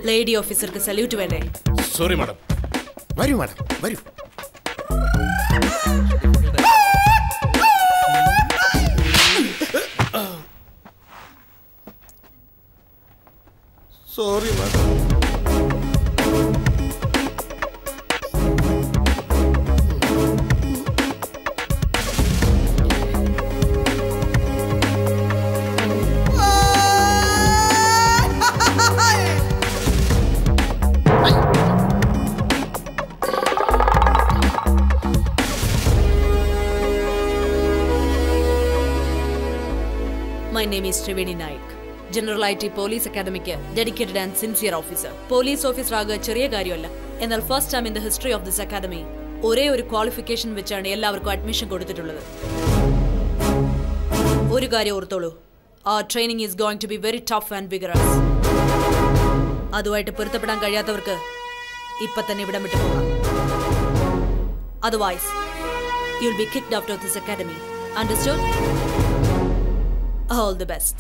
Lady ഓഫീസർക്ക് salute വേണ്ടേ sorry madam വരൂ മാഡം വരൂ sorry madam my name is Triveni Naik general I T police അക്കാദമിക്ക് dedicated and sincere officer police officer ആകുക ചെറിയ കാര്യമല്ല എന്നാൽ first time in the history of this academy ഒരേ ഒരു ക്വാളിഫിക്കേഷൻ വെച്ചാണ് എല്ലാവർക്കും അഡ്മിഷൻ കൊടുത്തിട്ടുള്ളത് ഒരു കാര്യം ഓർത്തോളൂ ആ training is going to be very tough and vigorous അതുമായിട്ട് പൊരുത്തപ്പെടാൻ കഴിയാത്തവർക്ക് ഇപ്പൊ തന്നെ ഇവിടം വിട്ടു പോകാം otherwise you will be kicked out of this academy understood All the best.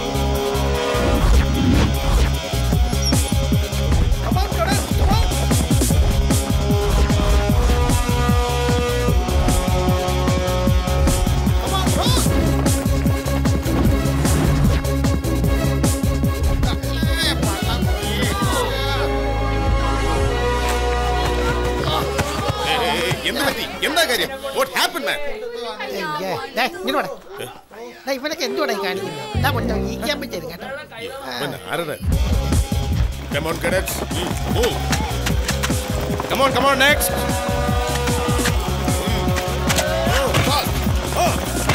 എന്താ പറ്റി എന്താ കാര്യം വാട്ട് ഹാപ്പൻ മാൻ അയ്യേ. ദേ, ഇങ്ങോട്ട് വാടാ. ദേ, ഇവനൊക്കെ എന്തുവാടാ ഈ കാണിക്കുന്നത് ദാ പൊന്നോ, ഇരിക്കാൻ പറ്റും കേട്ടോ അവൻ ആരുടെ Come on, cadets. Mm, move. Come on, come on, next. Mm. Oh, fast. Oh.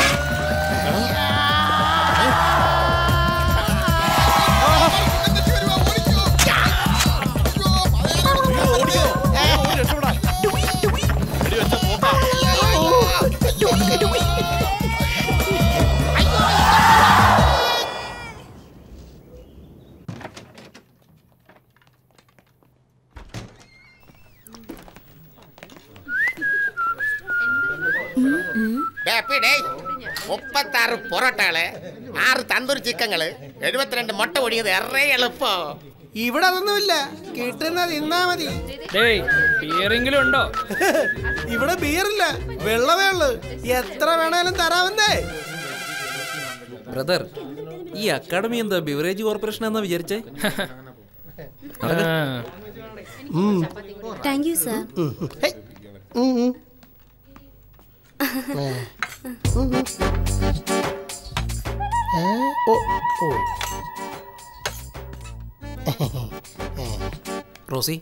ഡേ, അപ്പി, ഡേ. മുപ്പത്താറ് പൊറോട്ടകള് ആറ് തന്തൂർ ചിക്കങ്ങള് എഴുപത്തിരണ്ട് മുട്ട പൊടിയത് എറേ എളുപ്പോ ഇവിടെ അതൊന്നുമില്ല കിട്ടുന്ന തിന്നാ മതി ഡേയ് ബിയറെങ്കിലും ഉണ്ടോ ഇവിടെ ബിയറില്ല വെള്ളമേ ഉള്ളു എത്ര വേണേലും തരാമെന്നേ ബ്രദർ ഈ അക്കാഡമി എന്താ ബിവറേജ് കോർപ്പറേഷൻ എന്നാ വിചാരിച്ചേ താങ്ക് യു സർ ഹേയ്. ഉം, ഉം. ഏ, ഓ, ഓ. റോസി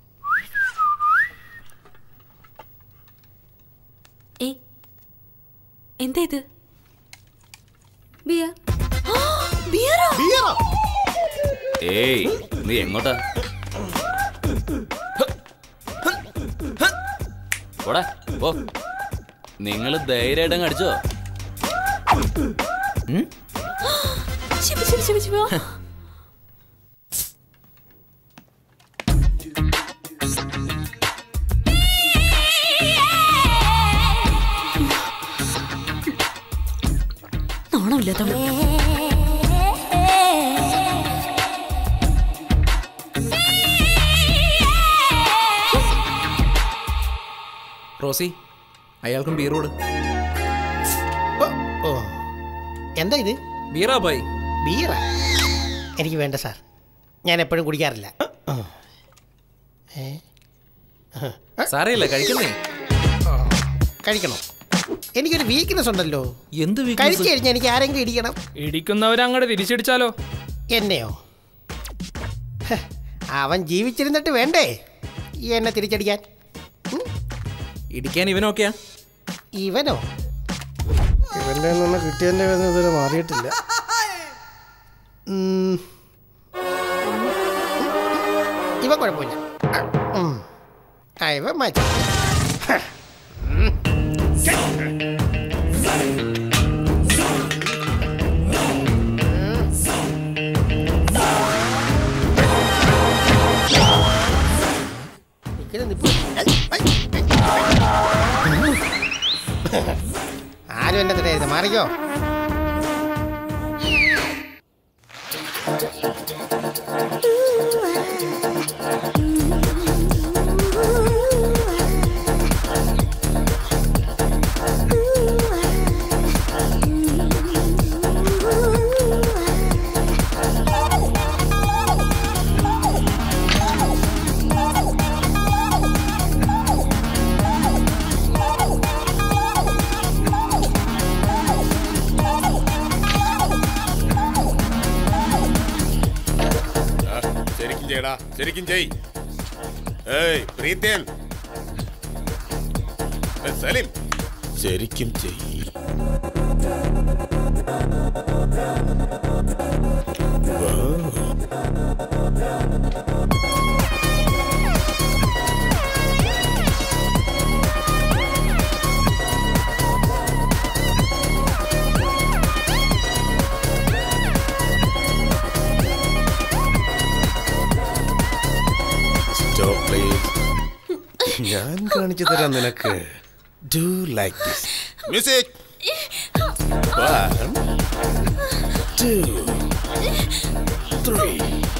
ഏ എന്താ ഇത് ബിയർ ബിയറോ ബിയറോ? ഏയ് നീ എങ്ങോട്ടാ പോടാ ഓ നിങ്ങൾ ധൈര്യമായിട്ടങ്ങ് അടിച്ചോ ശിവ ശിവ ശിവ ശിവ നാണമില്ലാത്തവൾ റോസി അയാൾക്കും ബീർ കൊടു ഓ, ഓ. എന്താ ഇത് ബീറാ ബായ് ബിയറാ എനിക്ക് വേണ്ട സാർ ഞാൻ എപ്പോഴും കുടിക്കാറില്ല ഏ? സാരയില്ല കഴിക്കുന്നേ കഴിക്കണം എനിക്കൊരു വീക്ക്നെസ് ഉണ്ടല്ലോ എന്ത് കഴിച്ചു weakness? കഴിഞ്ഞാൽ എനിക്ക് ആരെങ്കിലും ഇടിക്കണം ഇടിക്കുന്നവരങ്ങടെ തിരിച്ചടിച്ചാലോ എന്നെയോ ഹ്, അവൻ ജീവിച്ചിരുന്നിട്ട് വേണ്ടേ ഈ എന്നെ തിരിച്ചടിക്കാൻ ഉം? ഇടിക്കാൻ ഇവനൊക്കെയാ ഇവനോ ഇവന്റെ നിന്ന് കിട്ടിയതിന്റെ വേദന ഇതുവരെ മാറിയിട്ടില്ല ഉം. ഇവൻ കുഴപ്പമില്ല ഉം. ആ ഇവൻ മാറ്റി ആരും എന്നെ തരരുത് മാറിക്കോ ആ, ശരിക്കും ചെയ്യടാ ശരിക്കും ചെയ് ഏയ് പ്രീത്തേൻ ഏ, സലിം ശരിക്കും ചെയ് സ്റ്റോപ്പ് പ്ലീസ് ഞാൻ കാണിച്ചു തരാം നിനക്ക് do like this music one two three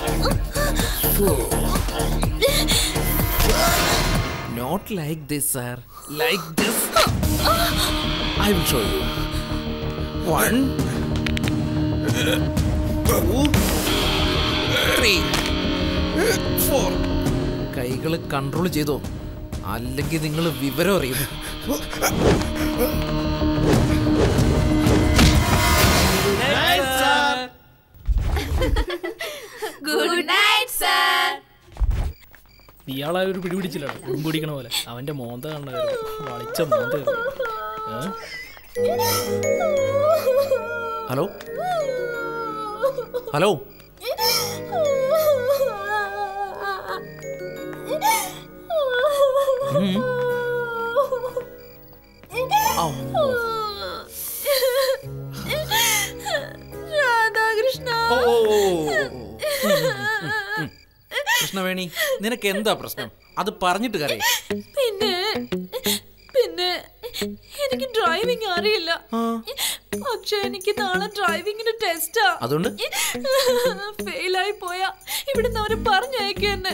not like this sir like this I will show you one three four കൈകൾ കൺട്രോൾ ചെയ്തോ അല്ലെങ്കിൽ നിങ്ങൾ വിവരം അറിയും ഗുഡ് നൈറ്റ് സർ ഇയാളെ ഒരു പിടി പിടിച്ചില്ല പിടിക്കണ പോലെ അവന്റെ മോന്ത കണ്ടായിരുന്നു വളിച്ച മോന്തായിരുന്നു ഏ? ഹലോ ഹലോ അമ്മോ. രാധാകൃഷ്ണ ഓ, ഓ, ഓ, ഓ, ഓ. ഉം, ഉം, ഉം, ഉം. കൃഷ്ണവേണി നിനക്ക് എന്താ പ്രശ്നം അത് പറഞ്ഞിട്ട് കരയും പിന്നെ പിന്നെ എനിക്ക് ഡ്രൈവിംഗ് അറിയില്ല പക്ഷെ എനിക്ക് നാളെ ഡ്രൈവിംഗിന് ടെസ്റ്റാ അതുകൊണ്ട് ഫെയിലായി പോയാ ഇവിടുന്ന് അവര് പറഞ്ഞയക്കും എന്നെ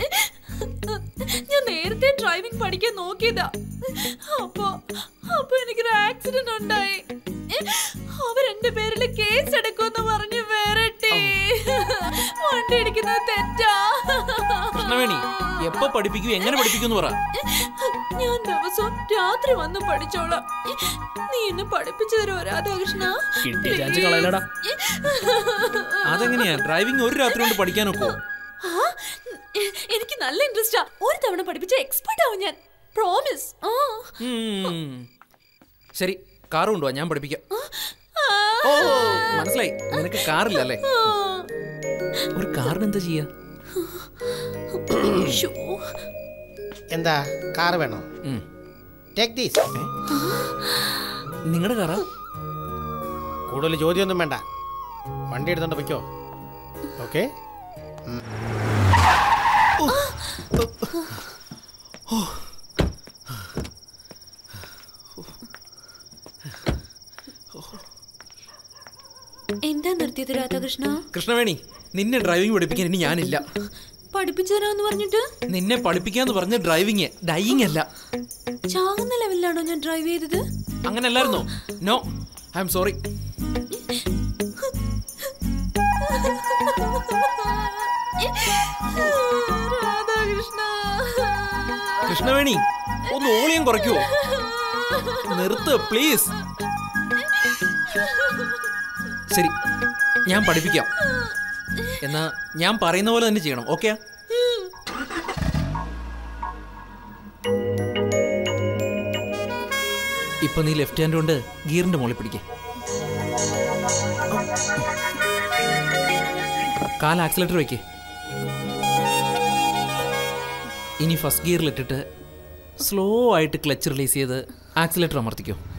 ഞാൻ നേരത്തെ ഡ്രൈവിംഗ് പഠിക്കാൻ നോക്കിയതാ അപ്പൊ അപ്പൊ എനിക്കൊരു ആക്സിഡന്റ് ഉണ്ടായി അവരെന്റെ പേരിൽ കേസ് എടുക്കുമെന്ന് പറഞ്ഞ് വരട്ടെ വണ്ടി ഇടിക്കുന്നത് തെറ്റാ കൃഷ്ണവേണി എപ്പോ പഠിപ്പിക്കൂ എങ്ങനെ പഠിപ്പിക്കും പറ ഞാൻ ദിവസവും രാത്രി വന്ന് പഠിച്ചോളാം നീ എന്നെ പഠിപ്പിച്ചു തരുമോ രാധാകൃഷ്ണ കിട്ടിയ ചാൻസ് കളയലടാ അതെങ്ങനെയാ ഡ്രൈവിംഗ് ഒരു രാത്രി കൊണ്ട് പഠിക്കാനൊക്കോ ആ, എ- എനിക്ക് നല്ല ഇൻട്രസ്റ്റാ ഒരു തവണ പഠിപ്പിച്ച എക്സ്പെർട്ട് ആവും ഞാൻ പ്രോമിസ് ആ ഉം. ശരി കാർ കൊണ്ടുവാ ഞാൻ പഠിപ്പിക്കാം ആ, ഓ മനസ്സിലായി നിനക്ക് കാറില്ല അല്ലേ ആ. ഒരു കാറിന് എന്താ ചെയ്യാ ശ്ശോ. എന്താ കാർ വേണോ ഉം. ടേക്ക് ദീസ് നിങ്ങളുടെ കാറാ കൂടുതൽ ചോദ്യമൊന്നും വേണ്ട വണ്ടി എടുത്തോണ്ട് പൊയ്ക്കോ ഓക്കെ എന്താ നിർത്തിയത് രാധാകൃഷ്ണ കൃഷ്ണവേണി നിന്നെ ഡ്രൈവിംഗ് പഠിപ്പിക്കാൻ ഇനി ഞാനില്ല പഠിപ്പിച്ചു തരാന്ന് പറഞ്ഞിട്ട് നിന്നെ പഠിപ്പിക്കാന്ന് പറഞ്ഞ ഡ്രൈവിംഗ് ഡൈയിങ് അല്ല ചാകുന്ന ലെവലിലാണോ ഞാൻ ഡ്രൈവ് ചെയ്തത് അങ്ങനെ അല്ലായിരുന്നോ no I'm sorry Radhakrishna Krishnaveni ഒന്ന് ഓളിയം കുറയ്ക്കുവോ നിർത്ത് പ്ലീസ് ശരി ഞാൻ പഠിപ്പിക്കാം എന്നാ ഞാൻ പറയുന്ന പോലെ തന്നെ ചെയ്യണം ഓക്കെ ഇപ്പൊ നീ ലെഫ്റ്റ് ഹാൻഡ് കൊണ്ട് ഗിയറിന്റെ മുകളിൽ പിടിക്കേ കാൽ ആക്സിലേറ്റർ വെക്കേ ഇനി ഫസ്റ്റ് ഗിയറിലിട്ടിട്ട് സ്ലോ ആയിട്ട് ക്ലച്ച് റിലീസ് ചെയ്ത് ആക്സിലേറ്റർ അമർത്തിക്കോ